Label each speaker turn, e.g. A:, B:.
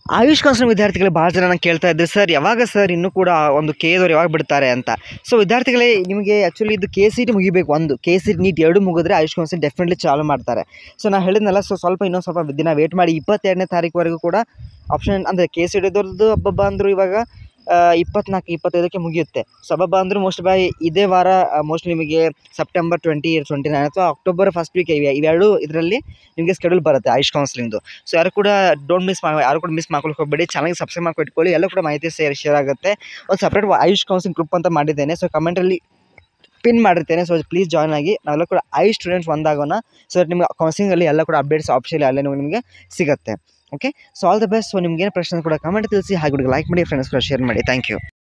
A: AYUSH counselling ವಿದ್ಯಾರ್ಥಿಗಳು ಭಾಳ ಜನ ನಂಗೆ ಕೇಳ್ತಾ ಇದ್ದರು ಸರ್ ಯಾವಾಗ ಸರ್ ಇನ್ನೂ ಕೂಡ ಒಂದು ಕೆ ಎದವ್ರು ಯಾವಾಗ ಬಿಡ್ತಾರೆ ಅಂತ ಸೊ ವಿದ್ಯಾರ್ಥಿಗಳೇ ನಿಮಗೆ ಆ್ಯಕ್ಚುಲಿ ಇದು ಕೆ ಸಿ ಟಿ ಮುಗಿಬೇಕು ಒಂದು ಕೆ ಸಿ ನೀಟ್ ಎರಡು ಮುಗಿದ್ರೆ ಆಯುಷ್ ಕೌನ್ಸಿಲ್ ಡೆಫಿನೆಟ್ಲಿ ಚಾಲು ಮಾಡ್ತಾರೆ ಸೊ ನಾನು ಹೇಳಿದ್ನಲ್ಲ ಸೊ ಸ್ವಲ್ಪ ಇನ್ನೊಂದು ಸ್ವಲ್ಪ ದಿನ ವೇಟ್ ಮಾಡಿ ಇಪ್ಪತ್ತೆರಡನೇ ತಾರೀಕುವರೆಗೂ ಕೂಡ ಆಪ್ಷನ್ ಅಂದರೆ ಕೆ ಸಿ ಟಿದವ್ರದ್ದು ಹಬ್ಬಬ್ಬ ಅಂದರು ಇವಾಗ ಇಪ್ಪತ್ನಾಲ್ಕು ಇಪ್ಪತ್ತೈದಕ್ಕೆ ಮುಗಿಯುತ್ತೆ ಸೊ ಹಬ್ಬಬ್ಬ ಅಂದರೂ ಮೋಸ್ಟ್ ಬೈ ಇದೇ ವಾರ ಮೋಸ್ಟ್ಲಿ ನಿಮಗೆ ಸೆಪ್ಟೆಂಬರ್ ಟ್ವೆಂಟಿ ಟ್ವೆಂಟಿ ನೈನ್ ಅಥವಾ ಅಕ್ಟೋಬರ್ ಫಸ್ಟ್ ವೀಕ್ ಇವೆ ಇವೆರಡು ಇದರಲ್ಲಿ ನಿಮಗೆ ಸ್ಕೆಡ್ಯೂಲ್ ಬರುತ್ತೆ ಆಯುಷ್ ಕೌನ್ಸಿಲಿಂಗ್ದು ಸೊ ಯಾರು ಕೂಡ ಡೋಂಟ್ ಮಿಸ್ ಮಾ ಯಾರು ಕೂಡ ಮಿಸ್ ಮಾಡ್ಕೊಳಕ್ಕೆ ಹೋಗಬೇಡಿ ಚಾನಲ್ಗೆ ಸಬ್ಸ್ಕ್ರೈಬ್ ಮಾಡ್ಕೊಂಡು ಇಟ್ಕೊಳ್ಳಿ ಎಲ್ಲ ಕೂಡ ಮಾಹಿತಿ ಶೇರ್ ಶೇರ್ ಆಗುತ್ತೆ ಒಂದು ಸಪ್ರೇಟ್ ಆಯುಷ್ ಕೌನ್ಸಿಲಿಂಗ್ ಗ್ರೂಪ್ ಅಂತ ಮಾಡಿದ್ದೇನೆ ಸೊ ಕಮೆಂಟಲ್ಲಿ ಪಿನ್ ಮಾಡಿರ್ತೇನೆ ಸೊ ಪ್ಲೀಸ್ ಜಾಯ್ನ್ ಆಗಿ ನಾವೆಲ್ಲ ಕೂಡ ಐ ಸ್ಟೂಡೆಂಟ್ಸ್ ಒಂದಾಗೋಣ ಸೊ ದಟ್ ನಿಮ್ಗೆ ಕೌನ್ಸಿಲಿಂಗಲ್ಲಿ ಎಲ್ಲ ಕೂಡ ಅಪ್ಡೇಟ್ಸ್ ಆಪ್ಷನ್ ಅಲ್ಲೇ ನಿಮಗೆ ಸಿಗುತ್ತೆ okay so all the best so ನಿಮ್ಗೆ ಏನು ಪ್ರಶ್ನೆ ಕೂಡ ಕಮೆಂಟ್ ತಿಳಿಸಿ ಹಾಗೆ ಲೈಕ್ ಮಾಡಿ ಫ್ರೆಂಡ್ಸ್ ಕೂಡ ಶೇರ್ ಮಾಡಿ ಥ್ಯಾಂಕ್ ಯು